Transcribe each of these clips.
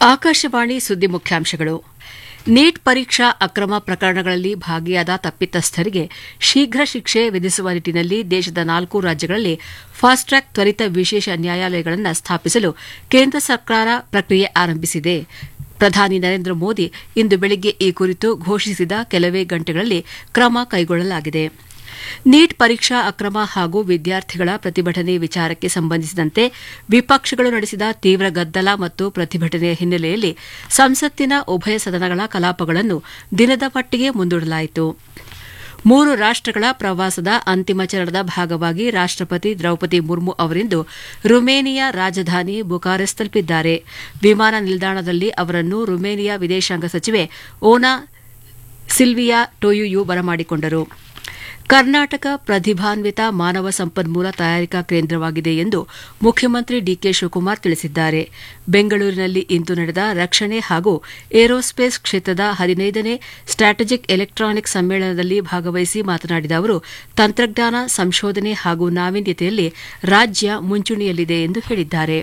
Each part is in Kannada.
ಆಕಾಶವಾಣಿ ಸುದ್ದಿ ಮುಖ್ಯಾಂಶಗಳು ನೀಟ್ ಪರೀಕ್ಷಾ ಅಕ್ರಮ ಪ್ರಕರಣಗಳಲ್ಲಿ ಭಾಗಿಯಾದ ತಪ್ಪಿತಸ್ಥರಿಗೆ ಶೀಘ್ರ ಶಿಕ್ಷೆ ವಿಧಿಸುವ ನಿಟ್ಟಿನಲ್ಲಿ ದೇಶದ ನಾಲ್ಕು ರಾಜ್ಯಗಳಲ್ಲಿ ಫಾಸ್ಟ್ ಟ್ರ್ಯಾಕ್ ತ್ವರಿತ ವಿಶೇಷ ನ್ಯಾಯಾಲಯಗಳನ್ನು ಸ್ಥಾಪಿಸಲು ಕೇಂದ್ರ ಸರ್ಕಾರ ಪ್ರಕ್ರಿಯೆ ಆರಂಭಿಸಿದೆ ಪ್ರಧಾನಿ ನರೇಂದ್ರ ಮೋದಿ ಇಂದು ಬೆಳಗ್ಗೆ ಈ ಕುರಿತು ಘೋಷಿಸಿದ ಕೆಲವೇ ಗಂಟೆಗಳಲ್ಲಿ ಕ್ರಮ ಕೈಗೊಳ್ಳಲಾಗಿದೆ ನೀಟ್ ಪರೀಕ್ಷಾ ಅಕ್ರಮ ಹಾಗೂ ವಿದ್ಯಾರ್ಥಿಗಳ ಪ್ರತಿಭಟನೆ ವಿಚಾರಕ್ಕೆ ಸಂಬಂಧಿಸಿದಂತೆ ವಿಪಕ್ಷಗಳು ನಡೆಸಿದ ತೀವ್ರ ಗದ್ದಲ ಮತ್ತು ಪ್ರತಿಭಟನೆಯ ಹಿನ್ನೆಲೆಯಲ್ಲಿ ಸಂಸತ್ತಿನ ಉಭಯ ಸದನಗಳ ಕಲಾಪಗಳನ್ನು ದಿನದ ಮಟ್ಟಿಗೆ ಮುಂದೂಡಲಾಯಿತು ಮೂರು ರಾಷ್ಟಗಳ ಪ್ರವಾಸದ ಅಂತಿಮ ಚರಣದ ಭಾಗವಾಗಿ ರಾಷ್ಟಪತಿ ದ್ರೌಪದಿ ಮುರ್ಮು ಅವರಿಂದು ರುಮೇನಿಯಾ ರಾಜಧಾನಿ ಬುಕಾರೆಸ್ ತಲುಪಿದ್ದಾರೆ ವಿಮಾನ ನಿಲ್ದಾಣದಲ್ಲಿ ಅವರನ್ನು ರುಮೇನಿಯಾ ವಿದೇಶಾಂಗ ಸಚಿವೆ ಓನಾ ಸಿಲ್ವಿಯಾ ಟೊಯುಯು ಬರಮಾಡಿಕೊಂಡರು ಕರ್ನಾಟಕ ಪ್ರತಿಭಾನ್ವಿತ ಮಾನವ ಸಂಪನ್ಮೂಲ ತಯಾರಿಕಾ ಕೇಂದ್ರವಾಗಿದೆ ಎಂದು ಮುಖ್ಯಮಂತ್ರಿ ಡಿಕೆ ಶಿವಕುಮಾರ್ ತಿಳಿಸಿದ್ದಾರೆ ಬೆಂಗಳೂರಿನಲ್ಲಿ ಇಂದು ನಡೆದ ರಕ್ಷಣೆ ಹಾಗೂ ಏರೋಸ್ಪೇಸ್ ಕ್ಷೇತ್ರದ ಹದಿನೈದನೇ ಸ್ಟ್ರಾಟಜಿಕ್ ಎಲೆಕ್ಟ್ರಾನಿಕ್ ಸಮ್ಮೇಳನದಲ್ಲಿ ಭಾಗವಹಿಸಿ ಮಾತನಾಡಿದ ಅವರು ತಂತ್ರಜ್ಞಾನ ಸಂಶೋಧನೆ ಹಾಗೂ ನಾವೀನ್ಯತೆಯಲ್ಲಿ ರಾಜ್ಯ ಮುಂಚೂಣಿಯಲ್ಲಿದೆ ಎಂದು ಹೇಳಿದ್ದಾರೆ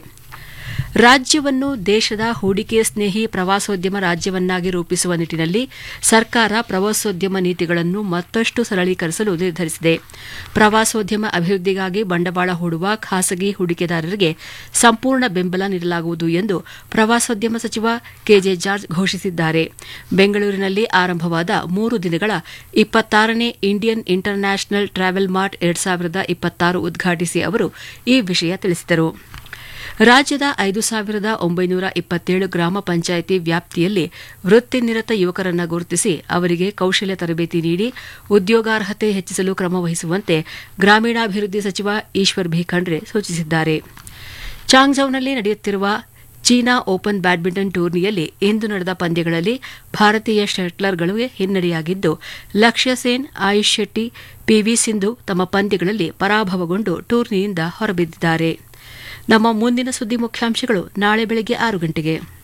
ರಾಜ್ಯವನ್ನು ದೇಶದ ಹೂಡಿಕೆ ಸ್ನೇಹಿ ಪ್ರವಾಸೋದ್ಯಮ ರಾಜ್ಯವನ್ನಾಗಿ ರೂಪಿಸುವ ನಿಟ್ಟಿನಲ್ಲಿ ಸರ್ಕಾರ ಪ್ರವಾಸೋದ್ಯಮ ನೀತಿಗಳನ್ನು ಮತ್ತಷ್ಟು ಸರಳೀಕರಿಸಲು ನಿರ್ಧರಿಸಿದೆ ಪ್ರವಾಸೋದ್ಯಮ ಅಭಿವೃದ್ಧಿಗಾಗಿ ಬಂಡವಾಳ ಹೂಡುವ ಖಾಸಗಿ ಹೂಡಿಕೆದಾರರಿಗೆ ಸಂಪೂರ್ಣ ಬೆಂಬಲ ನೀಡಲಾಗುವುದು ಎಂದು ಪ್ರವಾಸೋದ್ಯಮ ಸಚಿವ ಕೆಜೆ ಜಾರ್ಜ್ ಘೋಷಿಸಿದ್ದಾರೆ ಬೆಂಗಳೂರಿನಲ್ಲಿ ಆರಂಭವಾದ ಮೂರು ದಿನಗಳ ಇಪ್ಪತ್ತಾರನೇ Indian international travel mart ಎರಡ್ ಸಾವಿರದ ಇಪ್ಪತ್ತಾರು ಉದ್ಘಾಟಿಸಿ ಅವರು ಈ ವಿಷಯ ತಿಳಿಸಿದರು ರಾಜ್ಯದ ಐದು ಸಾವಿರದ ಒಂಬೈನೂರ ಇಪ್ಪತ್ತೇಳು ಗ್ರಾಮ ಪಂಚಾಯಿತಿ ವ್ಯಾಪ್ತಿಯಲ್ಲಿ ವೃತ್ತಿನಿರತ ಯುವಕರನ್ನು ಗುರುತಿಸಿ ಅವರಿಗೆ ಕೌಶಲ್ಯ ತರಬೇತಿ ನೀಡಿ ಉದ್ಯೋಗಾರ್ಹತೆ ಹೆಚ್ಚಿಸಲು ಕ್ರಮ ವಹಿಸುವಂತೆ ಗ್ರಾಮೀಣಾಭಿವೃದ್ಧಿ ಸಚಿವ ಈಶ್ವರ್ ಭಿ ಖಂಡ್ರೆ ಸೂಚಿಸಿದ್ದಾರೆ ಚಾಂಗ್ಝೌನಲ್ಲಿ ನಡೆಯುತ್ತಿರುವ ಚೀನಾ ಓಪನ್ ಬ್ಯಾಡ್ಮಿಂಟನ್ ಟೂರ್ನಿಯಲ್ಲಿ ಇಂದು ನಡೆದ ಪಂದ್ಯಗಳಲ್ಲಿ ಭಾರತೀಯ ಶಟ್ಲರ್ಗಳಿಗೆ ಹಿನ್ನಡೆಯಾಗಿದ್ದು ಲಕ್ಷ್ಯ ಸೇನ್ ಆಯುಷ್ ಶೆಟ್ಟಿ ಪಿವಿ ಸಿಂಧು ತಮ್ಮ ಪಂದ್ಯಗಳಲ್ಲಿ ಪರಾಭವಗೊಂಡು ಟೂರ್ನಿಯಿಂದ ಹೊರಬಿದ್ದಿದ್ದಾರೆ ನಮ್ಮ ಮುಂದಿನ ಸುದ್ದಿ ಮುಖ್ಯಾಂಶಗಳು ನಾಳೆ ಬೆಳಗ್ಗೆ ಆರು ಗಂಟೆಗೆ